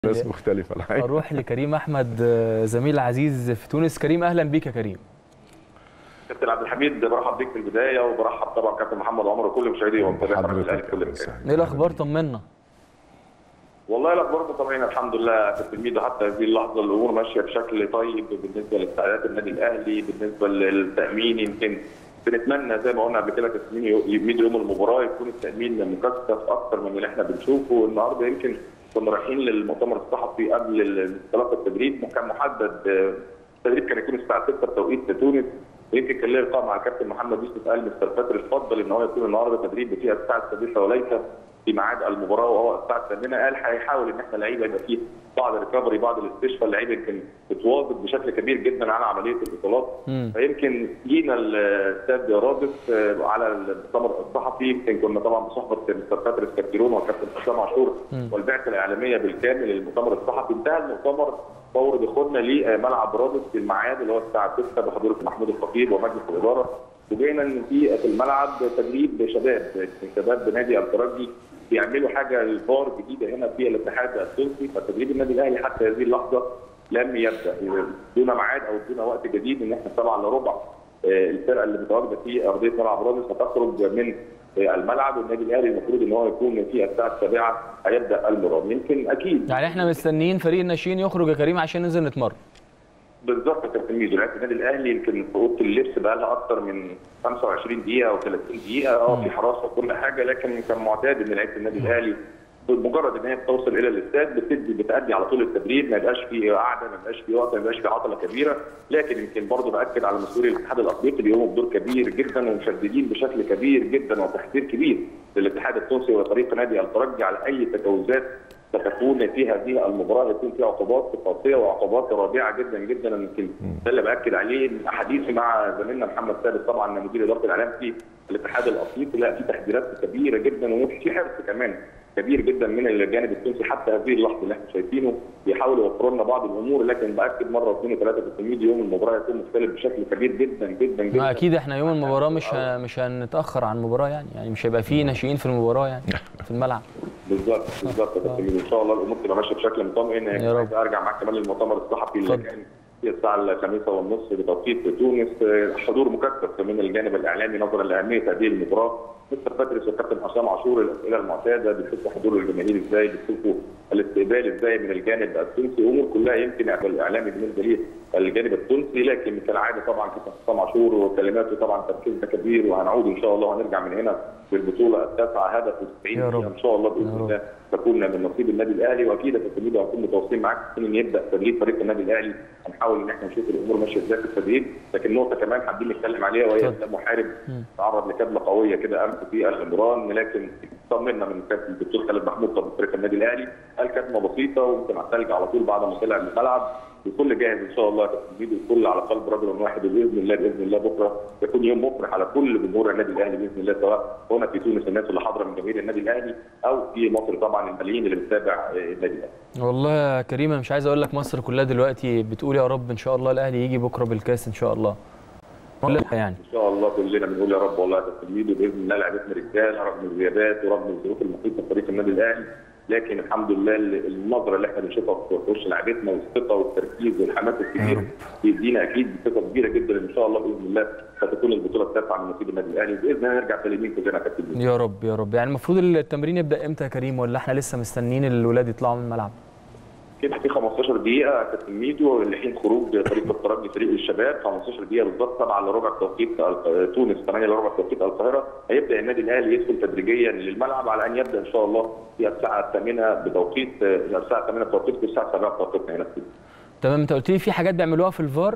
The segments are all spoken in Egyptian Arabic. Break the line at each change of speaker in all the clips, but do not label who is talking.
ناس مختلفه الحقيقه
اروح لكريم احمد آه، زميل عزيز في تونس كريم اهلا بيك يا كريم
كابتن عبد الحميد برحب بيك في البدايه وبرحب طبعا كابتن محمد عمر وكل مشاهدي ومتابعي قناه الاهلي في كل مكان.
ايه الاخبار طمنا
والله الاخبار طبعا الحمد لله في الميديا حتى هذه اللحظه الامور ماشيه بشكل طيب بالنسبه لاستعدادات النادي الاهلي بالنسبه للتامين يمكن بنتمنى زي ما قلنا قبل كده كابتن ميديا يوم المباراه يكون التامين مكثف اكثر من اللي احنا بنشوفه النهارده يمكن كنا رايحين للمؤتمر الصحفي قبل انطلاق التدريب كان محدد آه، التدريب كان يكون الساعه 6 بتوقيت تونس ويمكن كان ليه لقاء مع الكابتن محمد يوسف قال مستر فتر اتفضل ان هو يكون النهارده تدريب فيها الساعه السادسه وليس في ميعاد المباراه وهو الساعه الثامنه قال هيحاول ان احنا لعيبه يبقى فيه بعض الريكفري بعض الاستشفاء اللعيبه يمكن بتواظب بشكل كبير جدا على عمليه البطولات
مم.
فيمكن جينا الاستاذ رادس آه، على المؤتمر الصحفي يمكن كنا طبعا بصحبه مستر باتريس كابتيرون والكابتن حسام عاشور
مم.
والبعثه الاعلاميه بالكامل للمؤتمر الصحفي انتهى المؤتمر فور دخولنا لملعب رادس في الميعاد اللي هو الساعه 6 بحضور محمود الخطيب ومجلس الاداره وجينا ان في في الملعب تدريب شباب شباب نادي الترجي بيعملوا حاجه الفار جديده هنا في الاتحاد التونسي فتدريب النادي الاهلي حتى هذه اللحظه لم يبدا دون ميعاد او دون وقت جديد ان احنا سبعه الا ربع آه، الفرقه اللي متواجده في ارضيه ملعب رادس هتخرج من آه، الملعب والنادي الاهلي المفروض ان هو يكون في الساعه السابعه هيبدا المران يمكن اكيد
يعني احنا مستنيين فريق الناشئين يخرج يا كريم عشان ننزل نتمرن
بالظبط يا كابتن ميدو لعيبه النادي الاهلي يمكن في اوضه اللبس بقى لها اكثر من 25 دقيقه او 30 دقيقه اه في حراسه وكل حاجه لكن كان معتاد ان لعيبه النادي الاهلي بمجرد ان هي بتوصل الى الاستاد بتدي بتادي على طول التدريب ما يبقاش في قعده ما يبقاش في وقت ما يبقاش في عطله كبيره لكن يمكن برضه باكد على مسؤولي الاتحاد الافريقي بيقوموا بدور كبير جدا ومشددين بشكل كبير جدا وتحذير كبير للاتحاد التونسي وفريق نادي الترجي على اي تجاوزات ستكون في هذه المباراه يكون في عقوبات قاسيه وعقوبات رادعه جدا جدا يمكن ده اللي باكد عليه حديثي مع زميلنا محمد ثابت طبعا مدير اداره الاعلام في الاتحاد الافريقي لا في تحذيرات كبيره جدا وفي حرص كمان كبير جدا من الجانب التونسي حتى هذه اللحظه اللي احنا شايفينه بيحاولوا يوفروا لنا بعض الامور لكن باكد مره واثنين وثلاثه في التمهيد يوم المباراه يكون مختلف بشكل كبير جدا جدا جدا
ما اكيد احنا يوم المباراه مش ه... مش هنتاخر عن المباراه يعني يعني مش هيبقى فيه ناشئين في المباراه يعني في الملعب
بالظبط بالظبط يا كابتن ان شاء الله الامور تبقى ماشيه بشكل مطمئن
يا رب.
عايز ارجع معاك كمان للمؤتمر الصحفي اللي
اتفضل.
كان في الساعه الخامسه والنصف بتوقيت تونس آه، حضور مكثف من الجانب الاعلامي نظرا لاهميه هذه المباراه مستر باتريس والكابتن حسام عاشور الاسئله المعتاده بتشوفوا حضور الجماهير ازاي بتشوفوا الاستقبال ازاي من الجانب التونسي امور كلها يمكن الاعلامي بالنسبه لي الجانب التونسي لكن كالعاده طبعا كابتن حسام عاشور وكلماته طبعا تركيزنا كبير وهنعود ان شاء الله وهنرجع من هنا بالبطوله التاسعه هدف 90
يا رب.
ان شاء الله
يا
باذن
رب.
الله تكون من نصيب النادي الاهلي واكيد يا كابتن ميدو هنكون متواصلين معاك ان يبدا تدريب فريق النادي الاهلي هنحاول ان احنا نشوف الامور ماشيه ازاي في التدريب لكن نقطه كمان حابين نتكلم عليها وهي
اتفضل.
اسلام محارب
مم.
تعرض لكبله قويه كده امس في الامران لكن طمنا من كابتن الدكتور خالد محمود طبيب فريق النادي الاهلي قال كدمه بسيطه وممكن على الثلج على طول بعد ما طلع من الملعب الكل جاهز ان شاء الله يا كابتن ميدو الكل على قلب رجل واحد وباذن الله باذن الله بكره يكون يوم مفرح على كل جمهور النادي الاهلي باذن الله سواء هنا في تونس الناس اللي حاضره من جماهير النادي الاهلي او في مصر طبعا الملايين اللي بتتابع آه، النادي الاهلي
والله يا كريم انا مش عايز اقول لك مصر كلها دلوقتي بتقول يا رب ان شاء الله الاهلي يجي بكره بالكاس ان شاء الله كلها يعني
ان شاء الله كلنا بنقول يا رب والله يا كابتن ميدو باذن الله لعبتنا رجاله رغم الغيابات ورغم الظروف المحيطه بفريق النادي الاهلي لكن الحمد لله النظره اللي احنا بنشوفها في وش لعبتنا والثقه والتركيز والحماس الكبير بيدينا اكيد ثقه كبيره جدا ان شاء الله باذن الله ستكون البطوله التاسعه من نصيب النادي الاهلي باذن الله نرجع سالمين كلنا يا كابتن ميدو
يا رب يا رب يعني المفروض التمرين يبدا امتى يا كريم ولا احنا لسه مستنيين الولاد يطلعوا من الملعب
كده في 15 دقيقة يا كابتن ميدو لحين خروج فريق الترجي فريق الشباب 15 دقيقة بالظبط 7 الا ربع توقيت الق- تونس 8 الا ربع توقيت القاهرة هيبدأ النادي الأهلي يدخل تدريجيا للملعب على أن يبدأ إن شاء الله في الساعة الثامنة بتوقيت الساعة 8 بتوقيت في الساعة 7 بتوقيتنا هنا في تونس.
تمام انت قلت لي في حاجات بيعملوها في الفار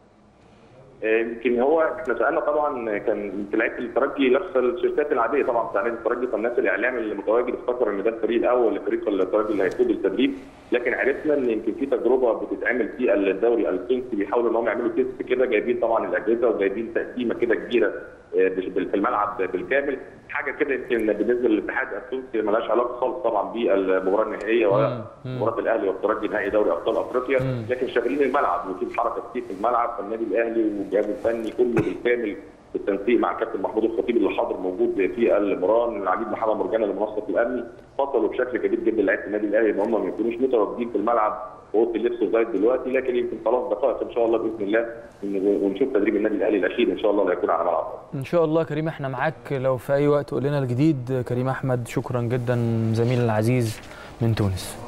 يمكن هو احنا سالنا طبعا كان في لعيبه الترجي لابسه التيشيرتات العاديه طبعا بتاع نادي الترجي فالناس الاعلام اللي متواجد افتكر ان ده الفريق الاول لفريق الترجي اللي هيخوض التدريب لكن عرفنا ان يمكن في تجربه بتتعمل في الدوري التونسي بيحاولوا ان هم يعملوا تيست كده جايبين طبعا الاجهزه وجايبين تقسيمه كده كبيره آه، في الملعب بالكامل حاجه كده يمكن بالنسبه للاتحاد التونسي ملهاش علاقه خالص طبعا بالمباراه النهائيه ولا
مم. مم.
مباراه الاهلي والترجي نهائي دوري ابطال افريقيا
مم.
لكن شغالين الملعب وفي حركه كتير في الملعب فالنادي الاهلي والجهاز الفني كله بالكامل بالتنسيق مع الكابتن محمود الخطيب اللي حاضر موجود في المران العميد محمد مرجان المنسق الامني فصلوا بشكل كبير جدا لعيبه النادي الاهلي ان هم ما يكونوش متواجدين في الملعب في اوضه اللبس لغايه دلوقتي لكن يمكن خلاص دقائق ان شاء الله باذن الله ونشوف تدريب النادي الاهلي الاخير ان شاء الله اللي هيكون على ملعب
ان شاء الله كريم احنا معاك لو في اي وقت قول لنا الجديد كريم احمد شكرا جدا زميلي العزيز من تونس